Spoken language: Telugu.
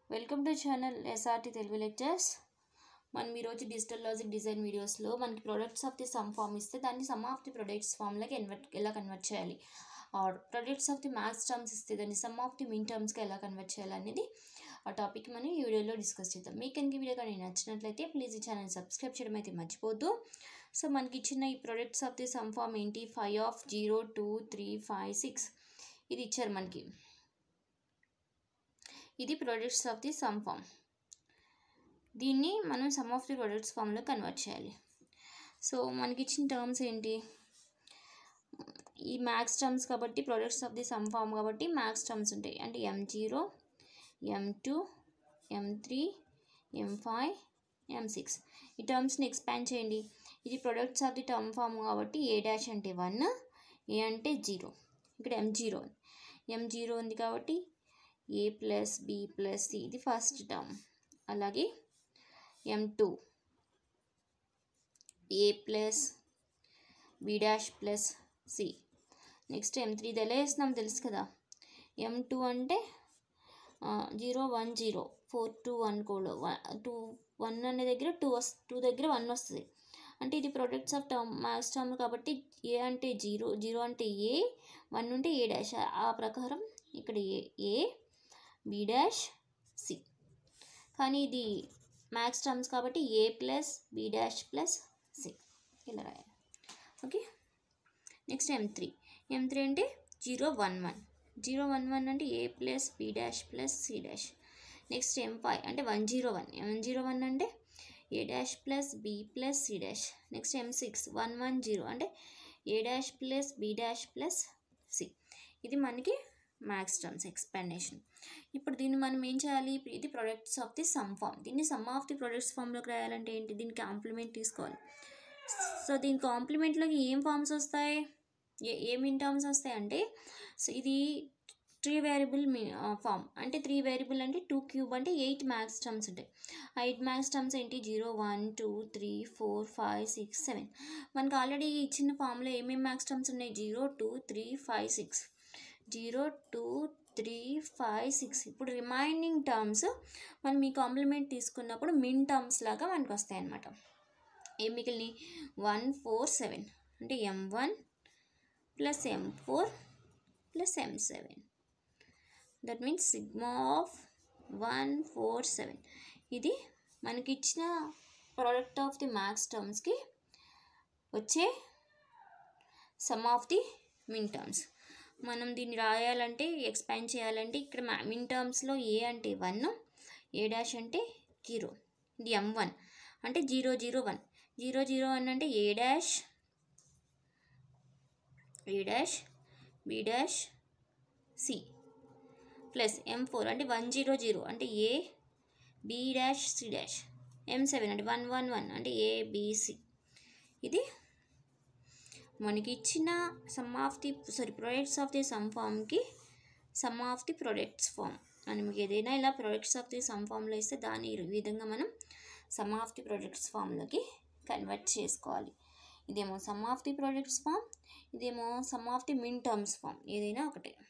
welcome to channel SRT Telugu lectures మనం ఈరోజు డిజిటల్ లాజిక్ డిజైన్ వీడియోస్లో మనకి products of the sum form ఇస్తే దాన్ని సమ్ ఆఫ్ ది ప్రొడక్ట్స్ ఫామ్లోకి కన్వర్ట్ ఎలా కన్వర్ట్ చేయాలి or products of the max terms ఇస్తే దాన్ని సమ్ ఆఫ్ ది మిన్ టర్మ్స్కి ఎలా కన్వర్ట్ చేయాలి అనేది ఆ టాపిక్ మనం ఈ వీడియోలో డిస్కస్ చేద్దాం మీకు కనుక ఈ వీడియో కానీ నచ్చినట్లయితే ప్లీజ్ ఈ ఛానల్ సబ్స్క్రైబ్ చేయడం అయితే మర్చిపోద్దు సో మనకి ఇచ్చిన ఈ products of the sum form ఏంటి five of zero two three five six ఇది ఇచ్చారు మనకి ఇది products of the sum form దీన్ని మనం సమ్ ఆఫ్ ది ప్రొడక్ట్స్ ఫామ్లో కన్వర్ట్ చేయాలి సో మనకి ఇచ్చిన టర్మ్స్ ఏంటి ఈ మ్యాథ్స్ టర్మ్స్ కాబట్టి products of the sum form కాబట్టి మ్యాథ్స్ టర్మ్స్ ఉంటాయి అంటే M zero M two M three M five M six ఈ టర్మ్స్ని ఎక్స్పాండ్ చేయండి ఇది products of the term form కాబట్టి ఏ డాష్ అంటే వన్ ఏ అంటే జీరో ఇక్కడ ఎం జీరో ఎం జీరో ఉంది కాబట్టి A plus B plus C ఇది ఫస్ట్ టర్మ్ అలాగే M two A plus B dash plus C next M three ఎలా వేస్తున్నాం తెలుసు కదా ఎం టూ అంటే zero one zero four two one కూడా టూ వన్ అనే దగ్గర టూ వస్ టూ దగ్గర వన్ వస్తుంది అంటే ఇది products of term max term కాబట్టి ఏ అంటే జీరో జీరో అంటే ఏ వన్ ఉంటే ఏ డాష్ ఆ ప్రకారం ఇక్కడ A A B dash C కానీ ఇది మ్యాథ్స్ టర్మ్స్ కాబట్టి A plus B dash plus C ఇలా రాయాలి okay next M three M three అంటే zero one one zero one one అంటే A plus B dash plus C dash next M five అంటే one zero one one zero one అంటే A dash plus B plus C dash next M six one one zero అంటే A dash plus B dash plus C ఇది మనకి మ్యాథ్స్ టర్మ్స్ ఎక్స్పాండేషన్ ఇప్పుడు దీన్ని మనం ఏం చేయాలి ఇది products of the sum form దీన్ని సమ్ ఆఫ్ ది ప్రొడక్ట్స్ ఫామ్లోకి రాయాలంటే ఏంటి దీనికి కాంప్లిమెంట్ తీసుకోవాలి సో దీని కాంప్లిమెంట్లోకి ఏం ఫామ్స్ వస్తాయి ఏ ఏం ఇన్ టర్మ్స్ వస్తాయి అంటే సో ఇది త్రీ వేరియబుల్ మీ ఫామ్ అంటే త్రీ వేరియబుల్ అంటే టూ క్యూబ్ అంటే ఎయిట్ మ్యాథ్స్ టర్మ్స్ ఉంటాయి ఆ ఎయిట్ మ్యాథ్స్ టర్మ్స్ ఏంటి zero one two three four five six seven మనకు ఆల్రెడీ ఇచ్చిన ఫామ్లో ఏమేమి మ్యాథ్స్ టర్మ్స్ ఉన్నాయి zero two three five six zero two three five six ఇప్పుడు రిమైనింగ్ టర్మ్స్ మనం ఈ కాంప్లిమెంట్ తీసుకున్నప్పుడు మిన్ టర్మ్స్ లాగా మనకు వస్తాయి అన్నమాట ఏం మిగిలినాయి వన్ ఫోర్ సెవెన్ అంటే M one plus M four plus M seven that means sigma of one four seven ఇది మనకి ఇచ్చిన ప్రోడక్ట్ ఆఫ్ ది మ్యాథ్స్ టర్మ్స్కి వచ్చే sum of the min terms మనం దీన్ని రాయాలంటే ఎక్స్పాండ్ చేయాలంటే ఇక్కడ మిన్ టర్మ్స్లో ఏ అంటే వన్ ఏ డాష్ అంటే జీరో ఇది ఎం వన్ అంటే zero zero one zero zero one అంటే A dash A dash B dash C plus M four అంటే వన్ జీరో జీరో అంటే A B dash C dash M seven అంటే వన్ వన్ వన్ అంటే ఏ బిసి ఇది మనకి ఇచ్చిన sum of the sorry products of the sum ఫామ్కి sum of the products form మనం ఏదైనా ఇలా ప్రొడక్ట్స్ ఆఫ్ ది సమ్ ఫామ్లో ఇస్తే దాని ఈ విధంగా మనం సమ్ ఆఫ్ ది ప్రొడక్ట్స్ ఫామ్లోకి కన్వర్ట్ చేసుకోవాలి ఇదేమో sum of the products form ఇదేమో sum of the min terms form ఏదైనా ఒకటే